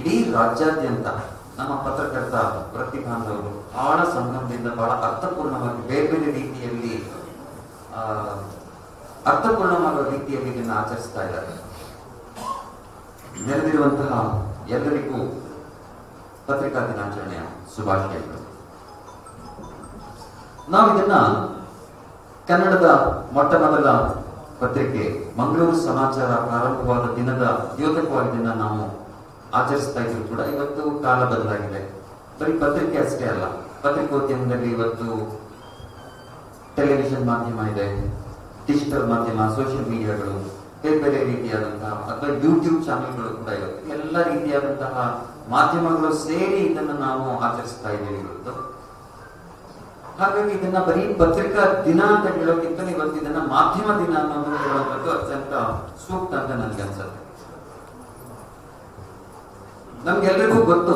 ಇಡೀ ರಾಜ್ಯಾದ್ಯಂತ ನಮ್ಮ ಪತ್ರಕರ್ತ ಪ್ರತಿಭಾಂಧವರು ಬಹಳ ಸಂಭ್ರಮದಿಂದ ಬಹಳ ಅರ್ಥಪೂರ್ಣವಾಗಿ ಬೇರೆ ಬೇರೆ ರೀತಿಯಲ್ಲಿ ಆ, ಅರ್ಥಪೂರ್ಣವಾದ ರೀತಿಯಲ್ಲಿ ಇದನ್ನು ಆಚರಿಸ್ತಾ ಇದ್ದಾರೆ ನೆರೆದಿರುವಂತಹ ಎಲ್ಲರಿಗೂ ಪತ್ರಿಕಾ ದಿನಾಚರಣೆಯ ಶುಭಾಶಯಗಳು ನಾವು ಇದನ್ನ ಕನ್ನಡದ ಮೊಟ್ಟ ಮೊದಲ ಪತ್ರಿಕೆ ಮಂಗಳೂರು ಸಮಾಚಾರ ಪ್ರಾರಂಭವಾದ ದಿನದ ದ್ಯೋತಕವಾಗಿ ಇದನ್ನ ನಾವು ಆಚರಿಸ್ತಾ ಇದ್ರು ಕೂಡ ಇವತ್ತು ಕಾಲ ಬದಲಾಗಿದೆ ಬರೀ ಪತ್ರಿಕೆ ಅಷ್ಟೇ ಅಲ್ಲ ಪತ್ರಿಕೋದ್ಯಮದಲ್ಲಿ ಇವತ್ತು ಟೆಲಿವಿಷನ್ ಮಾಧ್ಯಮ ಇದೆ ಡಿಜಿಟಲ್ ಮಾಧ್ಯಮ ಸೋಷಿಯಲ್ ಮೀಡಿಯಾಗಳು ಬೇರೆ ಬೇರೆ ರೀತಿಯಾದಂತಹ ಅಥವಾ ಯೂಟ್ಯೂಬ್ ಚಾನೆಲ್ಗಳು ಕೂಡ ಇರುತ್ತೆ ಎಲ್ಲ ರೀತಿಯಾದಂತಹ ಮಾಧ್ಯಮಗಳು ಸೇರಿ ಇದನ್ನು ನಾವು ಆಚರಿಸ್ತಾ ಇದ್ದೀವಿ ಇವತ್ತು ಹಾಗಾಗಿ ಇದನ್ನ ಬರೀ ಪತ್ರಿಕಾ ದಿನ ಅಂತ ಹೇಳೋಕ್ಕಿಂತ ಇವತ್ತು ಇದನ್ನ ಮಾಧ್ಯಮ ದಿನ ಅನ್ನೋದು ಹೇಳುವಂಥದ್ದು ಅತ್ಯಂತ ಸೂಕ್ತ ಅಂತ ನನಗೆ ಅನ್ಸುತ್ತೆ ನಮ್ಗೆಲ್ರಿಗೂ ಗೊತ್ತು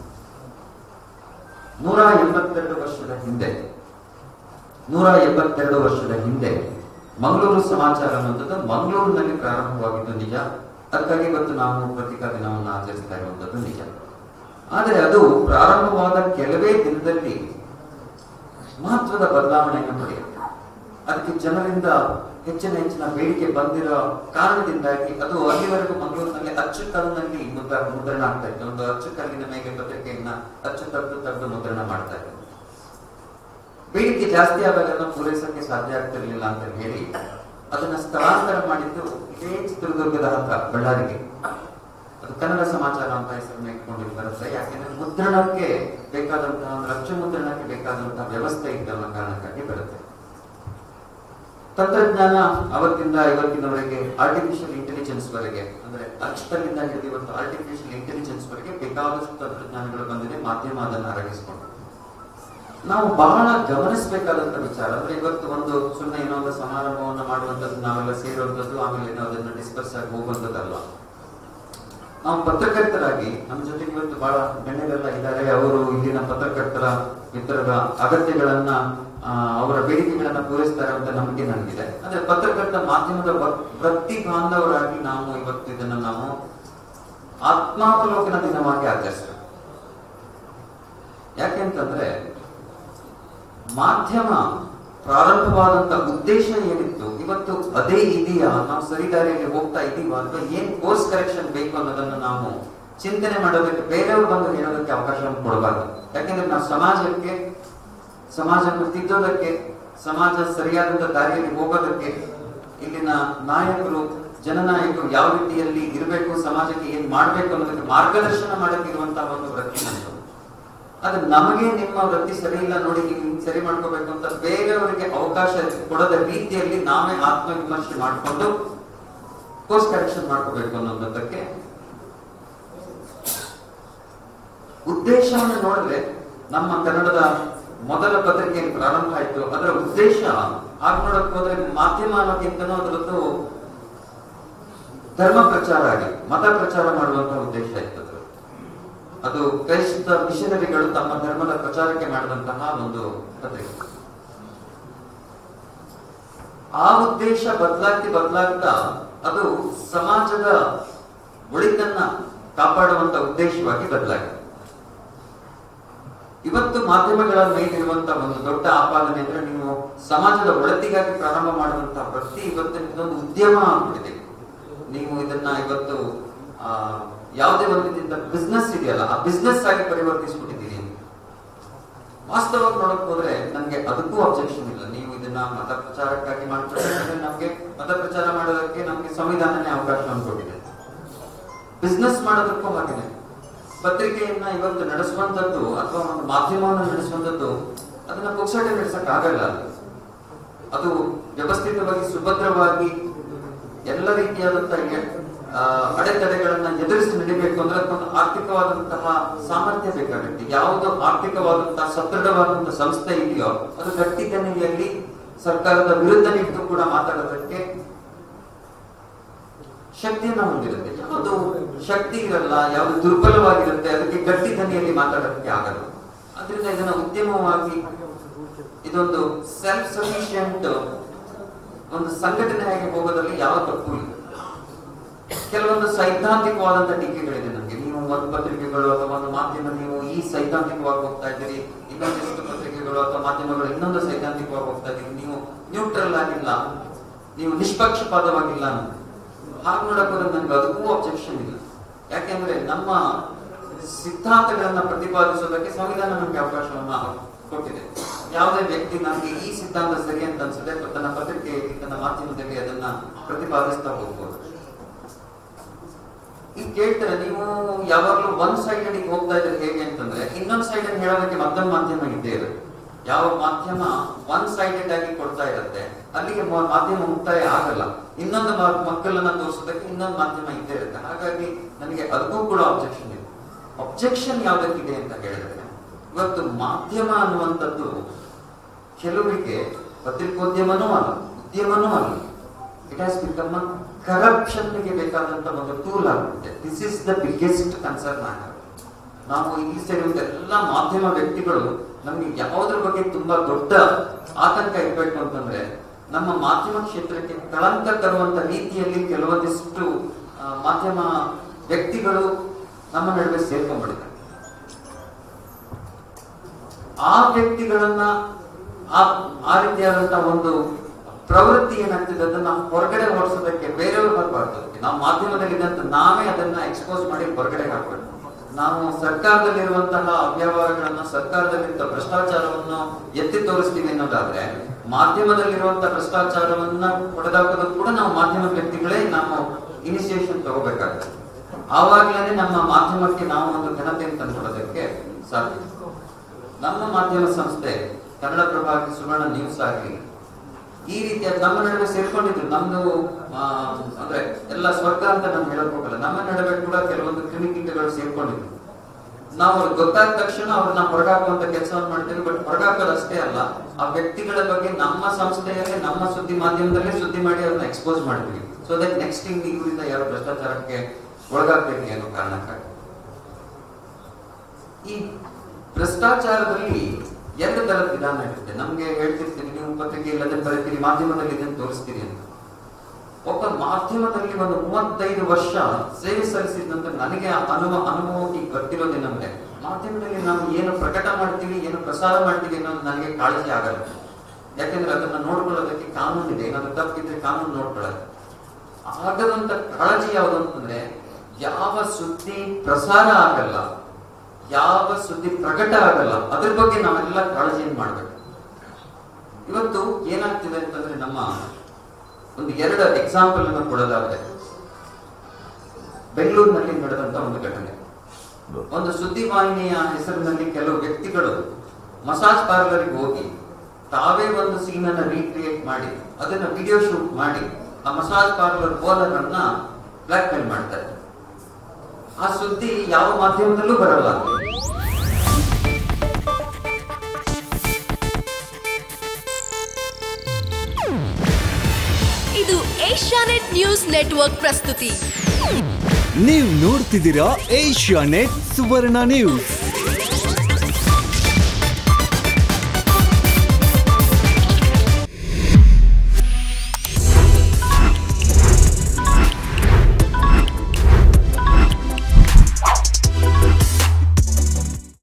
ನೂರ ಎಂಬತ್ತೆರಡು ವರ್ಷದ ಹಿಂದೆ ನೂರ ಎಂಬತ್ತೆರಡು ವರ್ಷದ ಹಿಂದೆ ಮಂಗಳೂರು ಸಮಾಚಾರ ಅನ್ನುವಂಥದ್ದು ಮಂಗಳೂರಿನಲ್ಲಿ ಪ್ರಾರಂಭವಾಗಿದ್ದು ನಿಜ ಅದಕ್ಕಾಗಿ ಇವತ್ತು ನಾವು ಪತ್ರಿಕಾ ದಿನವನ್ನು ಆಚರಿಸ್ತಾ ಇರುವಂಥದ್ದು ನಿಜ ಆದರೆ ಅದು ಪ್ರಾರಂಭವಾದ ಕೆಲವೇ ದಿನದಲ್ಲಿ ಮಹತ್ವದ ಬದಲಾವಣೆಯನ್ನು ಪಡೆಯುತ್ತೆ ಅದಕ್ಕೆ ಜನರಿಂದ ಹೆಚ್ಚಿನ ಹೆಚ್ಚಿನ ಬೇಡಿಕೆ ಬಂದಿರೋ ಕಾರಣದಿಂದಾಗಿ ಅದು ಅಲ್ಲಿವರೆಗೂ ಮಂಗಳೂರಿನಲ್ಲಿ ಅಚ್ಚುಕಲ್ಲಿನಲ್ಲಿ ಮುದ್ರ ಮುದ್ರಣ ಆಗ್ತಾ ಇತ್ತು ಒಂದು ಅಚ್ಚುಕಲ್ಲಿನ ಮೇಲೆ ಪತ್ರಿಕೆಯನ್ನ ಅಚ್ಚು ತೆಗೆದು ತೆಗೆದು ಮುದ್ರಣ ಮಾಡ್ತಾ ಇತ್ತು ಬೇಡಿಕೆ ಜಾಸ್ತಿ ಆದಾಗೆಲ್ಲ ಪೂರೈಸಕ್ಕೆ ಸಾಧ್ಯ ಆಗ್ತಿರ್ಲಿಲ್ಲ ಅಂತ ಹೇಳಿ ಅದನ್ನ ಸ್ಥಳಾಂತರ ಮಾಡಿದ್ದು ಇದೇ ಚಿತ್ರದುರ್ಗದ ಹತ್ರ ಬಳ್ಳಾರಿಗೆ ಅದು ಕನ್ನಡ ಸಮಾಚಾರ ಅಂತ ಹೆಸರನ್ನ ಇಟ್ಕೊಂಡು ಬರುತ್ತೆ ಯಾಕೆಂದ್ರೆ ಮುದ್ರಣಕ್ಕೆ ಬೇಕಾದಂತಹ ಒಂದು ಅಚ್ಚು ಮುದ್ರಣಕ್ಕೆ ಬೇಕಾದಂತಹ ವ್ಯವಸ್ಥೆ ಇದ್ದಲ್ಲ ಕಾರಣಕ್ಕಾಗಿ ಬರುತ್ತೆ ತಂತ್ರಜ್ಞಾನ ಅವತ್ತಿಂದ ಇವತ್ತಿನವರೆಗೆ ಆರ್ಟಿಫಿಷಿಯಲ್ ಇಂಟೆಲಿಜೆನ್ಸ್ ವರೆಗೆ ಅಂದ್ರೆ ಅಚ್ಚುಕಲ್ಲಿಂದ ಹಿಡಿದು ಇವತ್ತು ಆರ್ಟಿಫಿಷಿಯಲ್ ಇಂಟೆಲಿಜೆನ್ಸ್ ವರೆಗೆ ಬೇಕಾದಷ್ಟು ತಂತ್ರಜ್ಞಾನಗಳು ಬಂದಿದೆ ಮಾಧ್ಯಮ ಅದನ್ನು ಅರಗಿಸಿಕೊಂಡು ನಾವು ಬಹಳ ಗಮನಿಸಬೇಕಾದಂತ ವಿಚಾರ ಅಂದ್ರೆ ಇವತ್ತು ಒಂದು ಸುಮ್ಮನೆ ಏನೋ ಒಂದು ಸಮಾರಂಭವನ್ನು ಮಾಡುವಂತದ್ದು ನಾವೆಲ್ಲ ಸೇರುವಂತದ್ದು ಆಮೇಲೆ ಏನೋ ಅದನ್ನ ಡಿಸ್ಕಸ್ ಆಗಿ ಹೋಗುವಂತದ್ದಲ್ಲ ನಾವು ಪತ್ರಕರ್ತರಾಗಿ ನಮ್ಮ ಜೊತೆಗೆ ಇವತ್ತು ಬಹಳ ಗಣ್ಯರೆಲ್ಲ ಇದ್ದಾರೆ ಅವರು ಇಲ್ಲಿನ ಪತ್ರಕರ್ತರ ಮಿತ್ರರ ಅಗತ್ಯಗಳನ್ನ ಆ, ಅವರ ಬೇಡಿಕೆಗಳನ್ನ ಪೂರೈಸ್ತಾರೆ ಅಂತ ನಂಬಿಕೆ ನನಗಿದೆ ಅಂದ್ರೆ ಪತ್ರಕರ್ತ ಮಾಧ್ಯಮದ ವ- ವೃತ್ತಿ ಬಾಂಧವರಾಗಿ ನಾವು ಇವತ್ತು ಇದನ್ನ ನಾವು ಆತ್ಮಾವಲೋಕನ ದಿನವಾಗಿ ಆಚರಿಸ್ತೇವೆ ಯಾಕೆಂತಂದ್ರೆ ಮಾಧ್ಯಮ ಪ್ರಾರಂಭವಾದಂತ ಉದ್ದೇಶ ಏನಿತ್ತು ಇವತ್ತು ಅದೇ ಇದೆಯಾ ನಾವು ಸರಿದಾರಿಯಲ್ಲಿ ಹೋಗ್ತಾ ಇದೀವಾ ಅಥವಾ ಏನ್ ಕೋರ್ಸ್ ಕರೆಕ್ಷನ್ ಬೇಕು ಅನ್ನೋದನ್ನ ನಾವು ಚಿಂತನೆ ಮಾಡೋದಕ್ಕೆ ಬೇರೆಯವರು ಬಂದು ಹೇಳೋದಕ್ಕೆ ಅವಕಾಶವನ್ನು ಕೊಡಬಾರ್ದು ಯಾಕೆಂದ್ರೆ ನಾವು ಸಮಾಜಕ್ಕೆ ಸಮಾಜವನ್ನು ತಿದ್ದೋದಕ್ಕೆ ಸಮಾಜ ಸರಿಯಾದಂತ ದಾರಿಯಲ್ಲಿ ಹೋಗೋದಕ್ಕೆ ಇಲ್ಲಿನ ನಾಯಕರು ಜನನಾಯಕರು ಯಾವ ರೀತಿಯಲ್ಲಿ ಇರಬೇಕು ಸಮಾಜಕ್ಕೆ ಏನ್ ಮಾಡ್ಬೇಕು ಅನ್ನೋದಕ್ಕೆ ಮಾರ್ಗದರ್ಶನ ಮಾಡಕ್ಕೆ ಇರುವಂತಹ ಒಂದು ವೃತ್ತಿ ನಮ್ಮದು ಆದ್ರೆ ನಮಗೆ ನಿಮ್ಮ ವೃತ್ತಿ ಸರಿ ಇಲ್ಲ ನೋಡಿ ನೀವು ಹಿಂಗ್ ಸರಿ ಮಾಡ್ಕೋಬೇಕು ಅಂತ ಬೇರೆಯವರಿಗೆ ಅವಕಾಶ ಕೊಡದ ರೀತಿಯಲ್ಲಿ ನಾವೇ ಆತ್ಮವಿಮರ್ಶೆ ಮಾಡಿಕೊಂಡು ಕೋರ್ಸ್ ಕರೆಕ್ಷನ್ ಮಾಡ್ಕೋಬೇಕು ಅನ್ನೋದಕ್ಕೆ ಉದ್ದೇಶವನ್ನು ನೋಡಿದ್ರೆ ನಮ್ಮ ಕನ್ನಡದ ಮೊದಲ ಪತ್ರಿಕೆ ಏನ್ ಪ್ರಾರಂಭ ಆಯ್ತು ಅದರ ಉದ್ದೇಶ ಹಾಗೆ ನೋಡಕ್ ಹೋದ್ರೆ ಮಾಧ್ಯಮ ಅನ್ನೋಕ್ಕಿಂತನೂ ಅದರದ್ದು ಧರ್ಮ ಪ್ರಚಾರ ಆಗಿ ಮತ ಪ್ರಚಾರ ಮಾಡುವಂತಹ ಉದ್ದೇಶ ಇತ್ತು ಅದ್ರದ್ದು. ಅದು ಕ್ರೈಸ್ತ ಮಿಷನರಿಗಳು ತಮ್ಮ ಧರ್ಮದ ಪ್ರಚಾರಕ್ಕೆ ಮಾಡಿದಂತಹ ಒಂದು ಪತ್ರಿಕೆ ಆ ಉದ್ದೇಶ ಬದಲಾಗ್ತಿ ಬದಲಾಗ್ತಾ ಅದು ಸಮಾಜದ ಒಳಿತನ್ನ ಕಾಪಾಡುವಂತ ಉದ್ದೇಶವಾಗಿ ಬದಲಾಗಿದೆ ಇವತ್ತು ಮಾಧ್ಯಮಗಳ ಮೇಲಿರುವಂತಹ ಒಂದು ದೊಡ್ಡ ಆಪಾದನೆ ಅಂದ್ರೆ ನೀವು ಸಮಾಜದ ಒಳತಿಗಾಗಿ ಪ್ರಾರಂಭ ಮಾಡುವಂತಹ ವೃತ್ತಿ ಇವತ್ತು ಇದೊಂದು ಉದ್ಯಮ ಆಗ್ಬಿಟ್ಟಿದೆ ನೀವು ಇದನ್ನ ಇವತ್ತು ಆ, ಯಾವುದೇ ಒಂದು ರೀತಿಯಿಂದ ಬಿಸ್ನೆಸ್ ಇದೆಯಲ್ಲ ಆ ಬಿಸ್ನೆಸ್ ಆಗಿ ಪರಿವರ್ತಿಸ್ಬಿಟ್ಟಿದ್ದೀರಿ ವಾಸ್ತವವಾಗಿ ನೋಡಕ್ ಹೋದ್ರೆ ನನ್ಗೆ ಅದಕ್ಕೂ ಅಬ್ಜೆಕ್ಷನ್ ಇಲ್ಲ ನೀವು ಇದನ್ನ ಮತ ಪ್ರಚಾರಕ್ಕಾಗಿ ಮಾಡ್ತಾರೆ ನಮ್ಗೆ ಮತ ಪ್ರಚಾರ ಮಾಡೋದಕ್ಕೆ ನಮ್ಗೆ ಸಂವಿಧಾನನೇ ಅವಕಾಶವನ್ನು ಕೊಟ್ಟಿದೆ ಬಿಸ್ನೆಸ್ ಮಾಡೋದಕ್ಕೂ ಹಾಗೇನೆ ಪತ್ರಿಕೆಯನ್ನ ಇವತ್ತು ನಡೆಸುವಂತದ್ದು ಅಥವಾ ಒಂದು ಮಾಧ್ಯಮವನ್ನು ನಡೆಸುವಂತದ್ದು ಅದನ್ನ ಪುಕ್ಸಟೆ ನಡೆಸಕ್ ಆಗಲ್ಲ ಅದು. ಅದು ವ್ಯವಸ್ಥಿತವಾಗಿ ಸುಭದ್ರವಾಗಿ ಎಲ್ಲ ರೀತಿಯಾದಂತಹ ಎ- ಆ, ಅಡೆತಡೆಗಳನ್ನ ಎದುರಿಸಿ ನಡಿಬೇಕು ಅಂದ್ರೆ ಅದಕ್ಕೊಂದು ಆರ್ಥಿಕವಾದಂತಹ ಸಾಮರ್ಥ್ಯ ಬೇಕಾಗುತ್ತೆ ಯಾವುದು ಆರ್ಥಿಕವಾದಂತಹ ಸದೃಢವಾದಂತಹ ಸಂಸ್ಥೆ ಇದೆಯೋ ಅದು ಗಟ್ಟಿ ಕಣ್ಣಿಯಲ್ಲಿ ಸರ್ಕಾರದ ವಿರುದ್ಧ ನಿಂತು ಕೂಡ ಮಾತಾಡೋದಕ್ಕೆ ಶಕ್ತಿಯನ್ನ ಹೊಂದಿರುತ್ತೆ ಯಾವುದು ಶಕ್ತಿ ಇರಲ್ಲ ಯಾವುದು ದುರ್ಬಲವಾಗಿರುತ್ತೆ ಅದಕ್ಕೆ ಗಟ್ಟಿ ಧ್ವನಿಯಲ್ಲಿ ಮಾತಾಡೋದಕ್ಕೆ ಆಗಲ್ಲ ಅದರಿಂದ ಇದನ್ನ ಉದ್ಯಮವಾಗಿ ಇದೊಂದು ಸೆಲ್ಫ್ ಸಫಿಶಿಯಂಟ್ ಒಂದು ಸಂಘಟನೆಯಾಗಿ ಹೋಗೋದ್ರಲ್ಲಿ ಯಾವ ತಪ್ಪು ಇಲ್ಲ ಕೆಲವೊಂದು ಸೈದ್ಧಾಂತಿಕವಾದಂತ ಟೀಕೆಗಳಿದೆ ನಮಗೆ ನೀವು ಒಂದು ಪತ್ರಿಕೆಗಳು ಅಥವಾ ಒಂದು ಮಾಧ್ಯಮ ನೀವು ಈ ಸೈದ್ಧಾಂತಿಕವಾಗಿ ಹೋಗ್ತಾ ಇದ್ದೀರಿ ಇನ್ನೊಂದಿಷ್ಟು ಪತ್ರಿಕೆಗಳು ಅಥವಾ ಮಾಧ್ಯಮಗಳು ಇನ್ನೊಂದು ಸೈದ್ಧಾಂತಿಕವಾಗಿ ಹೋಗ್ತಾ ಇದ್ದೀರಿ ನೀವು ನ್ಯೂಟ್ರಲ್ ಆಗಿಲ್ಲ ನೀವು ನಿಷ್ಪಕ್ಷಪಾತವಾಗಿಲ್ಲ ಅಂತ. ಹಾಗೆ ನೋಡಕ್ ಹೋದ್ರೆ ನನಗೆ ಅದಕ್ಕೂ ಅಬ್ಜೆಕ್ಷನ್ ಇಲ್ಲ ಯಾಕೆಂದ್ರೆ ನಮ್ಮ ಸಿದ್ಧಾಂತಗಳನ್ನ ಪ್ರತಿಪಾದಿಸೋದಕ್ಕೆ ಸಂವಿಧಾನ ನಮಗೆ ಅವಕಾಶವನ್ನ ಕೊಟ್ಟಿದೆ ಯಾವುದೇ ವ್ಯಕ್ತಿ ನನಗೆ ಈ ಸಿದ್ಧಾಂತ ಸರಿ ಅಂತ ಅನ್ಸುತ್ತೆ ತನ್ನ ಪತ್ರಿಕೆಯಲ್ಲಿ ತನ್ನ ಮಾಧ್ಯಮದಲ್ಲಿ ಅದನ್ನ ಪ್ರತಿಪಾದಿಸ್ತಾ ಹೋಗ್ಬೋದು ಈಗ ಕೇಳ್ತಾರೆ ನೀವು ಯಾವಾಗಲೂ ಒಂದ್ ಸೈಡ್ ಅಡಿಗೆ ಹೋಗ್ತಾ ಇದ್ರೆ ಹೇಗೆ ಅಂತಂದ್ರೆ ಇನ್ನೊಂದ್ ಸೈಡ್ ಅನ್ನು ಹೇಳೋದಕ್ಕೆ ಮತ್ತೊಂದು ಮಾಧ್ಯಮ ಇದ್ದೇ ಇರುತ್ತೆ ಯಾವ ಮಾಧ್ಯಮ ಒನ್ ಸೈಡೆಡ್ ಆಗಿ ಕೊಡ್ತಾ ಇರುತ್ತೆ ಅಲ್ಲಿಗೆ ಮ- ಮಾಧ್ಯಮ ಮುಕ್ತಾಯ ಆಗಲ್ಲ ಇನ್ನೊಂದು ಮ- ಮಕ್ಕಳನ್ನ ತೋರಿಸೋದಕ್ಕೆ ಇನ್ನೊಂದು ಮಾಧ್ಯಮ ಇದ್ದೇ ಇರುತ್ತೆ ಹಾಗಾಗಿ ನನಗೆ ಅದಕ್ಕೂ ಕೂಡ ಅಬ್ಜೆಕ್ಷನ್ ಇದೆ ಅಬ್ಜೆಕ್ಷನ್ ಯಾವ್ದಕ್ಕಿದೆ ಅಂತ ಹೇಳಿದ್ರೆ ಇವತ್ತು ಮಾಧ್ಯಮ ಅನ್ನುವಂಥದ್ದು ಕೆಲವರಿಗೆ ಪತ್ರಿಕೋದ್ಯಮನೂ ಅಲ್ಲ ಉದ್ಯಮನೂ ಅಲ್ಲ ಇಟ್ ಹ್ಯಾಸ್ ಬಿಕಮ್ ಕರಪ್ಷನ್ಗೆ ಬೇಕಾದಂತ ಒಂದು ಟೂಲ್ ಆಗುತ್ತೆ this is the biggest concern matter ನಾವು ಇಲ್ಲಿ ಸೇರಿದ ಎಲ್ಲ ಮಾಧ್ಯಮ ವ್ಯಕ್ತಿಗಳು ನಮ್ಗೆ ಯಾವುದ್ರ ಬಗ್ಗೆ ತುಂಬಾ ದೊಡ್ಡ ಆತಂಕ ಇರಬೇಕು ಅಂತಂದ್ರೆ ನಮ್ಮ ಮಾಧ್ಯಮ ಕ್ಷೇತ್ರಕ್ಕೆ ಕಳಂಕ ತರುವಂತ ರೀತಿಯಲ್ಲಿ ಕೆಲವೊಂದಿಷ್ಟು ಆ, ಮಾಧ್ಯಮ ವ್ಯಕ್ತಿಗಳು ನಮ್ಮ ನಡುವೆ ಸೇರ್ಕೊಂಡ್ಬಿಟ್ಟಿದ್ದಾರೆ ಆ ವ್ಯಕ್ತಿಗಳನ್ನ ಆ ಆ ರೀತಿಯಾದಂತಹ ಒಂದು ಪ್ರವೃತ್ತಿ ಏನಾಗ್ತದೆ ಅದನ್ನ ಹೊರಗಡೆ ಓಡಿಸೋದಕ್ಕೆ ಬೇರೆಯವರು ಬರಬಾರ್ದು ನಾವು ಮಾಧ್ಯಮದಲ್ಲಿ ಇದ್ದಂತ ನಾವೇ ಅದನ್ನ ಎಕ್ಸ್ಪೋಸ್ ಮಾಡಿ ಹೊರಗಡೆ ಹಾಕ್ಬೇಕು ನಾವು ಸರ್ಕಾರದಲ್ಲಿರುವಂತಹ ಅವ್ಯವಹಾರಗಳನ್ನ ಸರ್ಕಾರದಲ್ಲಿದ್ದ ಭ್ರಷ್ಟಾಚಾರವನ್ನು ಎತ್ತಿ ತೋರಿಸ್ತೀವಿ ಅನ್ನೋದಾದ್ರೆ ಮಾಧ್ಯಮದಲ್ಲಿರುವಂತಹ ಭ್ರಷ್ಟಾಚಾರವನ್ನ ಹೊಡೆದಾಕೋದಕ್ಕೆ ಕೂಡ ನಾವು ಮಾಧ್ಯಮ ವ್ಯಕ್ತಿಗಳೇ ನಾವು ಇನಿಷಿಯೇಷನ್ ತಗೋಬೇಕಾಗುತ್ತೆ ಆವಾಗಲೇ ನಮ್ಮ ಮಾಧ್ಯಮಕ್ಕೆ ನಾವು ಒಂದು ಘನತೆಯನ್ನು ತಂದುಕೊಡೋದಕ್ಕೆ ಸಾಧ್ಯ ನಮ್ಮ ಮಾಧ್ಯಮ ಸಂಸ್ಥೆ ಕನ್ನಡ ಪ್ರಭಾಕಿ ಸುವರ್ಣ ನ್ಯೂಸ್ ಆಗಲಿ ಈ ರೀತಿಯ ನಮ್ಮ ನಡುವೆ ಸೇರ್ಕೊಂಡಿದ್ರು ನಮ್ದು ಆ, ಅಂದ್ರೆ ಎಲ್ಲ ಸ್ವರ್ಗ ಅಂತ ನಾನು ಹೇಳಕ್ ಹೋಗಲ್ಲ ನಮ್ಮ ನಡುವೆ ಕೂಡ ಕೆಲವೊಂದು ಕ್ರಿಮಿಕೀಟಗಳು ಸೇರ್ಕೊಂಡಿದ್ರು ನಾವು ಅವ್ರಿಗೆ ಗೊತ್ತಾದ ತಕ್ಷಣ ಅವ್ರನ್ನ ಹೊರಗಾಕುವಂತ ಕೆಲಸವನ್ನು ಮಾಡ್ತೀವಿ ಬಟ್ ಹೊರಗಾಕೋದು ಅಷ್ಟೇ ಅಲ್ಲ ಆ ವ್ಯಕ್ತಿಗಳ ಬಗ್ಗೆ ನಮ್ಮ ಸಂಸ್ಥೆಯಲ್ಲೇ ನಮ್ಮ ಸುದ್ದಿ ಮಾಧ್ಯಮದಲ್ಲೇ ಸುದ್ದಿ ಮಾಡಿ ಅವ್ರನ್ನ ಎಕ್ಸ್ಪೋಸ್ ಮಾಡ್ತೀವಿ ಸೊ ದಟ್ ನೆಕ್ಸ್ಟ್ ಹಿಂಗ್ ಇವರಿಂದ ಯಾರು ಭ್ರಷ್ಟಾಚಾರಕ್ಕೆ ಒಳಗಾಗ್ಬೇಕು ಅನ್ನೋ ಕಾರಣಕ್ಕಾಗಿ ಈ ಭ್ರಷ್ಟಾಚಾರದಲ್ಲಿ ಎರಡು ತರದ ವಿಧಾನ ಇರುತ್ತೆ ನಮ್ಗೆ ಹೇಳ್ತಿರ್ತೀರಿ ನೀವು ಪತ್ರಿಕೆಯಲ್ಲಿ ಅದನ್ನ ಬರೀತೀರಿ ಮಾಧ್ಯಮದಲ್ಲಿ ಇದನ್ನು ತೋರಿಸ್ತೀರಿ ಅಂತ ಒಬ್ಬ ಮಾಧ್ಯಮದಲ್ಲಿ ಒಂದು ಮೂವತ್ತೈದು ವರ್ಷ ಸೇವೆ ಸಲ್ಲಿಸಿದಂತ ನನಗೆ ಆ ಅನುಭವ ಅನುಭವಕ್ಕೆ ಗೊತ್ತಿರೋದೇನಂದ್ರೆ ಮಾಧ್ಯಮದಲ್ಲಿ ನಾವು ಏನು ಪ್ರಕಟ ಮಾಡ್ತೀವಿ ಏನು ಪ್ರಸಾರ ಮಾಡ್ತೀವಿ ಅನ್ನೋದು ನನಗೆ ಕಾಳಜಿ ಆಗಲ್ಲ ಯಾಕೆಂದ್ರೆ ಅದನ್ನ ನೋಡ್ಕೊಳ್ಳೋದಕ್ಕೆ ಕಾನೂನು ಇದೆ ಏನಾದ್ರು ತಪ್ಪಿದ್ರೆ ಕಾನೂನು ನೋಡ್ಕೊಳ್ಳೋದು ಆಗದಂತ ಕಾಳಜಿ ಯಾವುದು ಅಂತಂದ್ರೆ ಯಾವ ಸುದ್ದಿ ಪ್ರಸಾರ ಆಗಲ್ಲ ಯಾವ ಸುದ್ದಿ ಪ್ರಕಟ ಆಗಲ್ಲ ಅದ್ರ ಬಗ್ಗೆ ನಾವೆಲ್ಲ ಕಾಳಜಿಯನ್ನು ಮಾಡ್ಬೇಕು ಇವತ್ತು ಏನಾಗ್ತಿದೆ ಅಂತಂದ್ರೆ ನಮ್ಮ ಒಂದು ಎರಡು ಎಕ್ಸಾಂಪಲ್ ಅನ್ನು ಕೊಡೋದಾದ್ರೆ ಬೆಂಗಳೂರಿನಲ್ಲಿ ನಡೆದಂತ ಒಂದು ಘಟನೆ ಒಂದು ಸುದ್ದಿವಾಹಿನಿಯ ಹೆಸರಿನಲ್ಲಿ ಕೆಲವು ವ್ಯಕ್ತಿಗಳು ಮಸಾಜ್ ಪಾರ್ಲರ್ಗೆ ಹೋಗಿ ತಾವೇ ಒಂದು ಸೀನ್ ಅನ್ನ ರೀಕ್ರಿಯೇಟ್ ಮಾಡಿ ಅದನ್ನ ವಿಡಿಯೋ ಶೂಟ್ ಮಾಡಿ ಆ ಮಸಾಜ್ ಪಾರ್ಲರ್ ಓನರ್ ಅನ್ನ ಬ್ಲಾಕ್ ಮೇಲ್ ಮಾಡ್ತಾರೆ ಆ ಸುದ್ದಿ ಯಾವ ಮಾಧ್ಯಮದಲ್ಲೂ ಬರಲ್ಲ ಇದು ಏಷ್ಯಾನೆಟ್ ನ್ಯೂಸ್ ನೆಟ್ವರ್ಕ್ ಪ್ರಸ್ತುತಿ ನೀವು ನೋಡ್ತಿದ್ದೀರಾ ಏಷ್ಯಾ ನೆಟ್ ಸುವರ್ಣ ನ್ಯೂಸ್